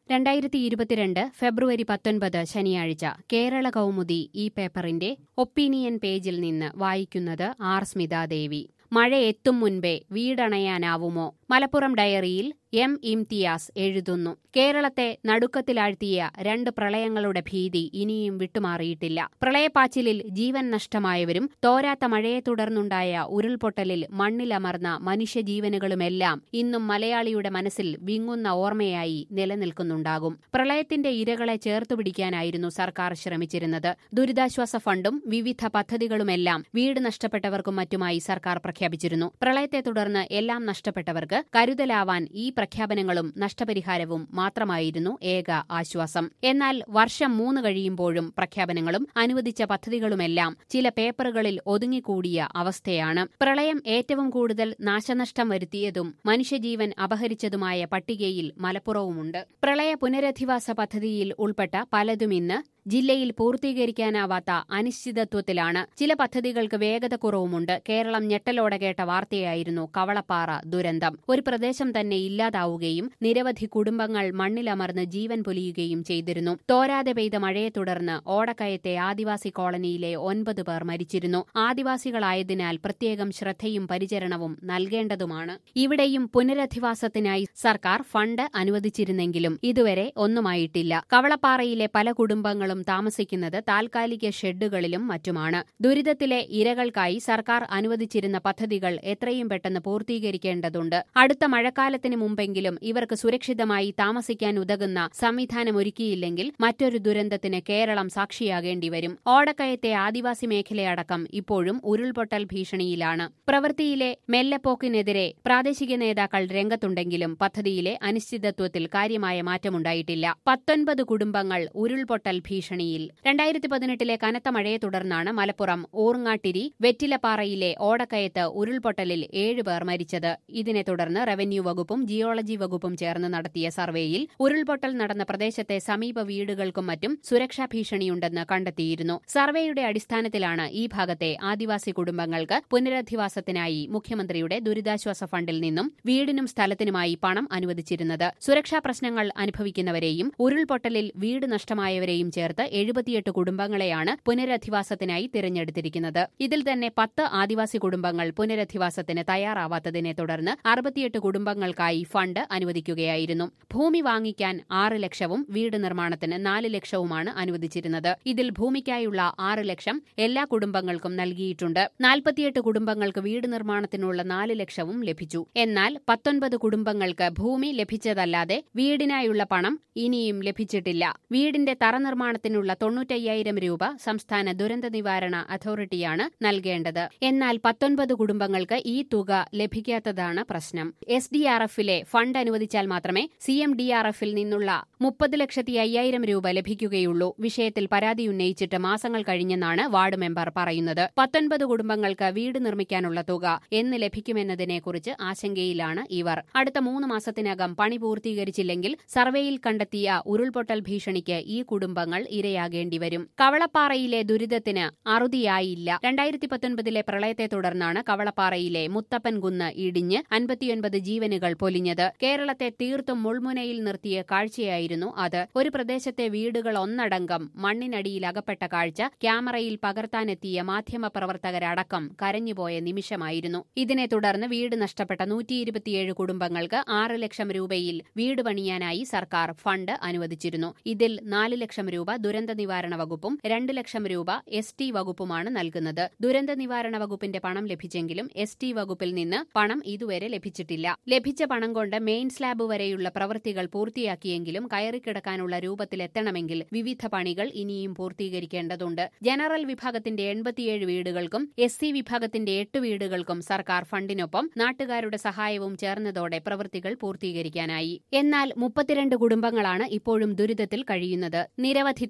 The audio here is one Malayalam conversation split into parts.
രണ്ടായിരത്തി ഇരുപത്തിരണ്ട് ഫെബ്രുവരി പത്തൊൻപത് ശനിയാഴ്ച കേരള കൗമുദി ഈ പേപ്പറിന്റെ ഒപ്പീനിയൻ പേജിൽ നിന്ന് വായിക്കുന്നത് ആർ സ്മിതാദേവി മഴ എത്തും മുൻപേ വീടണയാനാവുമോ മലപ്പുറം ഡയറിയിൽ എം ഇംതിയാസ് എഴുതുന്നു കേരളത്തെ നടുക്കത്തിലാഴ്ത്തിയ രണ്ട് പ്രളയങ്ങളുടെ ഭീതി ഇനിയും വിട്ടുമാറിയിട്ടില്ല പ്രളയപ്പാച്ചിലിൽ ജീവൻ നഷ്ടമായവരും തോരാത്ത മഴയെ തുടർന്നുണ്ടായ ഉരുൾപൊട്ടലിൽ മണ്ണിലമർന്ന മനുഷ്യജീവനുകളുമെല്ലാം ഇന്നും മലയാളിയുടെ മനസ്സിൽ വിങ്ങുന്ന ഓർമ്മയായി നിലനിൽക്കുന്നുണ്ടാകും പ്രളയത്തിന്റെ ഇരകളെ ചേർത്തുപിടിക്കാനായിരുന്നു സർക്കാർ ശ്രമിച്ചിരുന്നത് ദുരിതാശ്വാസ ഫണ്ടും വിവിധ പദ്ധതികളുമെല്ലാം വീട് നഷ്ടപ്പെട്ടവർക്കും മറ്റുമായി സർക്കാർ പ്രഖ്യാപിച്ചിരുന്നു പ്രളയത്തെ തുടർന്ന് എല്ലാം നഷ്ടപ്പെട്ടവർക്ക് കരുതലാവാൻ ഈ പ്രഖ്യാപനങ്ങളും നഷ്ടപരിഹാരവും മാത്രമായിരുന്നു ഏക ആശ്വാസം എന്നാൽ വർഷം മൂന്ന് കഴിയുമ്പോഴും പ്രഖ്യാപനങ്ങളും അനുവദിച്ച പദ്ധതികളുമെല്ലാം ചില പേപ്പറുകളിൽ ഒതുങ്ങിക്കൂടിയ അവസ്ഥയാണ് പ്രളയം ഏറ്റവും കൂടുതൽ നാശനഷ്ടം വരുത്തിയതും മനുഷ്യജീവൻ അപഹരിച്ചതുമായ പട്ടികയിൽ മലപ്പുറവുമുണ്ട് പ്രളയ പുനരധിവാസ പദ്ധതിയിൽ ഉൾപ്പെട്ട പലതും ഇന്ന് ജില്ലയിൽ പൂർത്തീകരിക്കാനാവാത്ത അനിശ്ചിതത്വത്തിലാണ് ചില പദ്ധതികൾക്ക് വേഗത കുറവുമുണ്ട് കേരളം ഞെട്ടലോടെ കേട്ട വാർത്തയായിരുന്നു കവളപ്പാറ ദുരന്തം ഒരു പ്രദേശം തന്നെ ഇല്ലാതാവുകയും നിരവധി കുടുംബങ്ങൾ മണ്ണിലമർന്ന് ജീവൻ പൊലിയുകയും ചെയ്തിരുന്നു തോരാതെ പെയ്ത മഴയെ തുടർന്ന് ഓടക്കയത്തെ ആദിവാസി കോളനിയിലെ ഒൻപത് പേർ മരിച്ചിരുന്നു ആദിവാസികളായതിനാൽ പ്രത്യേകം ശ്രദ്ധയും പരിചരണവും നൽകേണ്ടതുമാണ് ഇവിടെയും പുനരധിവാസത്തിനായി സർക്കാർ ഫണ്ട് അനുവദിച്ചിരുന്നെങ്കിലും ഇതുവരെ ഒന്നുമായിട്ടില്ല കവളപ്പാറയിലെ പല കുടുംബങ്ങളും താമസിക്കുന്നത് താൽക്കാലിക ഷെഡുകളിലും മറ്റുമാണ് ദുരിതത്തിലെ ഇരകൾക്കായി സർക്കാർ അനുവദിച്ചിരുന്ന പദ്ധതികൾ എത്രയും പെട്ടെന്ന് പൂർത്തീകരിക്കേണ്ടതുണ്ട് അടുത്ത മഴക്കാലത്തിന് മുമ്പെങ്കിലും ഇവർക്ക് സുരക്ഷിതമായി താമസിക്കാൻ ഉതകുന്ന സംവിധാനമൊരുക്കിയില്ലെങ്കിൽ മറ്റൊരു ദുരന്തത്തിന് കേരളം സാക്ഷിയാകേണ്ടി വരും ഓടക്കയത്തെ ആദിവാസി മേഖലയടക്കം ഇപ്പോഴും ഉരുൾപൊട്ടൽ ഭീഷണിയിലാണ് പ്രവൃത്തിയിലെ മെല്ലെപ്പോക്കിനെതിരെ പ്രാദേശിക നേതാക്കൾ രംഗത്തുണ്ടെങ്കിലും പദ്ധതിയിലെ അനിശ്ചിതത്വത്തിൽ കാര്യമായ മാറ്റമുണ്ടായിട്ടില്ല പത്തൊൻപത് കുടുംബങ്ങൾ ഉരുൾപൊട്ടൽ ഭീഷണിയിൽ രണ്ടായിരത്തി പതിനെട്ടിലെ കനത്ത മഴയെ തുടർന്നാണ് മലപ്പുറം ഊർങ്ങാട്ടിരി വെറ്റിലപ്പാറയിലെ ഓടക്കയത്ത് ഉരുൾപൊട്ടലിൽ ഏഴുപേർ മരിച്ചത് ഇതിനെ തുടർന്ന് റവന്യൂ വകുപ്പും ജിയോളജി വകുപ്പും ചേർന്ന് നടത്തിയ സർവേയിൽ ഉരുൾപൊട്ടൽ നടന്ന പ്രദേശത്തെ സമീപ വീടുകൾക്കും മറ്റും സുരക്ഷാ ഭീഷണിയുണ്ടെന്ന് കണ്ടെത്തിയിരുന്നു സർവേയുടെ അടിസ്ഥാനത്തിലാണ് ഈ ഭാഗത്തെ ആദിവാസി കുടുംബങ്ങൾക്ക് പുനരധിവാസത്തിനായി മുഖ്യമന്ത്രിയുടെ ദുരിതാശ്വാസ ഫണ്ടിൽ നിന്നും വീടിനും സ്ഥലത്തിനുമായി പണം അനുവദിച്ചിരുന്നത് സുരക്ഷാ പ്രശ്നങ്ങൾ അനുഭവിക്കുന്നവരെയും ഉരുൾപൊട്ടലിൽ വീട് നഷ്ടമായവരെയും ചേർത്ത് എഴുപത്തിയെട്ട് കുടുംബങ്ങളെയാണ് പുനരധിവാസത്തിനായി തിരഞ്ഞെടുത്തിരിക്കുന്നത് ഇതിൽ തന്നെ പത്ത് ആദിവാസി കുടുംബങ്ങൾ പുനരധിവാസത്തിന് തയ്യാറാവാത്തതിനെ തുടർന്ന് അറുപത്തിയെട്ട് കുടുംബങ്ങൾക്കായി ഫണ്ട് അനുവദിക്കുകയായിരുന്നു ഭൂമി വാങ്ങിക്കാൻ ആറ് ലക്ഷവും വീട് നിർമ്മാണത്തിന് നാല് ലക്ഷവുമാണ് അനുവദിച്ചിരുന്നത് ഇതിൽ ഭൂമിക്കായുള്ള ആറ് ലക്ഷം എല്ലാ കുടുംബങ്ങൾക്കും നൽകിയിട്ടുണ്ട് നാൽപ്പത്തിയെട്ട് കുടുംബങ്ങൾക്ക് വീട് നിർമ്മാണത്തിനുള്ള നാല് ലക്ഷവും ലഭിച്ചു എന്നാൽ പത്തൊൻപത് കുടുംബങ്ങൾക്ക് ഭൂമി ലഭിച്ചതല്ലാതെ വീടിനായുള്ള പണം ഇനിയും ലഭിച്ചിട്ടില്ല വീടിന്റെ തറ നിർമ്മാണത്തിനുള്ള തൊണ്ണൂറ്റയ്യായിരം രൂപ സംസ്ഥാന ദുരന്ത നിവാരണ അതോറിറ്റിയാണ് നൽകേണ്ടത് എന്നാൽ പത്തൊൻപത് കുടുംബങ്ങൾക്ക് ഈ തുക ലഭിക്കാത്തതാണ് പ്രശ്നം എസ് ഡി ആർ എഫിലെ ഫണ്ട് അനുവദിച്ചാൽ മാത്രമേ സി എം ഡി ആർ എഫിൽ നിന്നുള്ള മുപ്പത് ലക്ഷത്തി അയ്യായിരം രൂപ ലഭിക്കുകയുള്ളൂ വിഷയത്തിൽ പരാതി ഉന്നയിച്ചിട്ട് മാസങ്ങൾ കഴിഞ്ഞെന്നാണ് വാർഡ് മെമ്പർ പറയുന്നത് പത്തൊൻപത് കുടുംബങ്ങൾക്ക് വീട് നിർമ്മിക്കാനുള്ള തുക എന്ന് ലഭിക്കുമെന്നതിനെക്കുറിച്ച് ആശങ്കയിലാണ് ഇവർ അടുത്ത മൂന്ന് മാസത്തിനകം പണി പൂർത്തീകരിച്ചില്ലെങ്കിൽ സർവേയിൽ കണ്ടെത്തിയ ഉരുൾപൊട്ടൽ ഭീഷണിക്ക് ഈ കുടുംബങ്ങൾ ഇരയാകേണ്ടി വരും കവളപ്പാറയിലെ ദുരിതത്തിന് അറുതിയായില്ല രണ്ടായിരത്തി പത്തൊൻപതിലെ പ്രളയത്തെ തുടർന്നാണ് കവളപ്പാറയിലെ മുത്തപ്പൻകുന്ന് ഇടിഞ്ഞ് അൻപത്തിയൊൻപത് ജീവനുകൾ പൊലിഞ്ഞത് കേരളത്തെ തീർത്തും മുൾമുനയിൽ നിർത്തിയ കാഴ്ചയായിരുന്നു അത് ഒരു പ്രദേശത്തെ വീടുകൾ ഒന്നടങ്കം മണ്ണിനടിയിൽ അകപ്പെട്ട കാഴ്ച ക്യാമറയിൽ പകർത്താനെത്തിയ മാധ്യമപ്രവർത്തകരടക്കം കരഞ്ഞുപോയ നിമിഷമായിരുന്നു ഇതിനെ തുടർന്ന് വീട് നഷ്ടപ്പെട്ട നൂറ്റി ഇരുപത്തിയേഴ് കുടുംബങ്ങൾക്ക് ആറ് ലക്ഷം രൂപയിൽ വീട് പണിയാനായി സർക്കാർ ഫണ്ട് അനുവദിച്ചിരുന്നു ഇതിൽ നാല് ലക്ഷം രൂപ ദുരന്ത നിവാരണ വകുപ്പും രണ്ട് ലക്ഷം രൂപ എസ് ടി വകുപ്പുമാണ് നൽകുന്നത് ദുരന്ത നിവാരണ വകുപ്പിന്റെ പണം ലഭിച്ചെങ്കിലും എസ് ടി വകുപ്പിൽ നിന്ന് പണം ഇതുവരെ ലഭിച്ചിട്ടില്ല ലഭിച്ച പണം കൊണ്ട് മെയിൻ സ്ലാബ് വരെയുള്ള പ്രവൃത്തികൾ പൂർത്തിയാക്കിയെങ്കിലും കയറിക്കിടക്കാനുള്ള രൂപത്തിലെത്തണമെങ്കിൽ വിവിധ പണികൾ ഇനിയും പൂർത്തീകരിക്കേണ്ടതുണ്ട് ജനറൽ വിഭാഗത്തിന്റെ എൺപത്തിയേഴ് വീടുകൾക്കും എസ് സി വിഭാഗത്തിന്റെ എട്ട് വീടുകൾക്കും സർക്കാർ ഫണ്ടിനൊപ്പം നാട്ടുകാരുടെ സഹായവും ചേർന്നതോടെ പ്രവൃത്തികൾ പൂർത്തീകരിക്കാനായി എന്നാൽ മുപ്പത്തിരണ്ട് കുടുംബങ്ങളാണ് ഇപ്പോഴും ദുരിതത്തിൽ കഴിയുന്നത് നിരവധി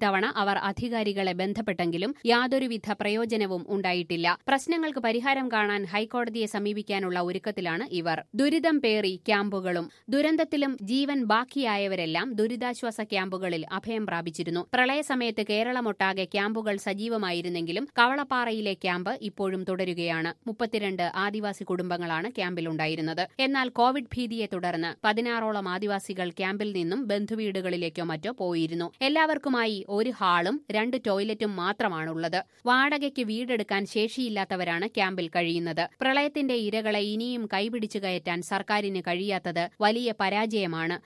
തവണ അവർ അധികാരികളെ ബന്ധപ്പെട്ടെങ്കിലും യാതൊരുവിധ പ്രയോജനവും ഉണ്ടായിട്ടില്ല പ്രശ്നങ്ങൾക്ക് പരിഹാരം കാണാൻ ഹൈക്കോടതിയെ സമീപിക്കാനുള്ള ഒരുക്കത്തിലാണ് ഇവർ ദുരിതം പേറി ക്യാമ്പുകളും ദുരന്തത്തിലും ജീവൻ ബാക്കിയായവരെല്ലാം ദുരിതാശ്വാസ ക്യാമ്പുകളിൽ അഭയം പ്രാപിച്ചിരുന്നു പ്രളയസമയത്ത് കേരളമൊട്ടാകെ ക്യാമ്പുകൾ സജീവമായിരുന്നെങ്കിലും കവളപ്പാറയിലെ ക്യാമ്പ് ഇപ്പോഴും തുടരുകയാണ് മുപ്പത്തിരണ്ട് ആദിവാസി കുടുംബങ്ങളാണ് ക്യാമ്പിലുണ്ടായിരുന്നത് എന്നാൽ കോവിഡ് ഭീതിയെ തുടർന്ന് പതിനാറോളം ആദിവാസികൾ ക്യാമ്പിൽ നിന്നും ബന്ധുവീടുകളിലേക്കോ മറ്റോ പോയിരുന്നു എല്ലാവർക്കുമായി ഒരു ഹാളും രണ്ട് ടോയ്ലറ്റും മാത്രമാണുള്ളത് വാടകയ്ക്ക് വീടെടുക്കാൻ ശേഷിയില്ലാത്തവരാണ് ക്യാമ്പിൽ കഴിയുന്നത് പ്രളയത്തിന്റെ ഇരകളെ ഇനിയും കൈപിടിച്ചു കയറ്റാൻ സർക്കാരിന് കഴിയാത്തത് വലിയ പരാജയമാണ്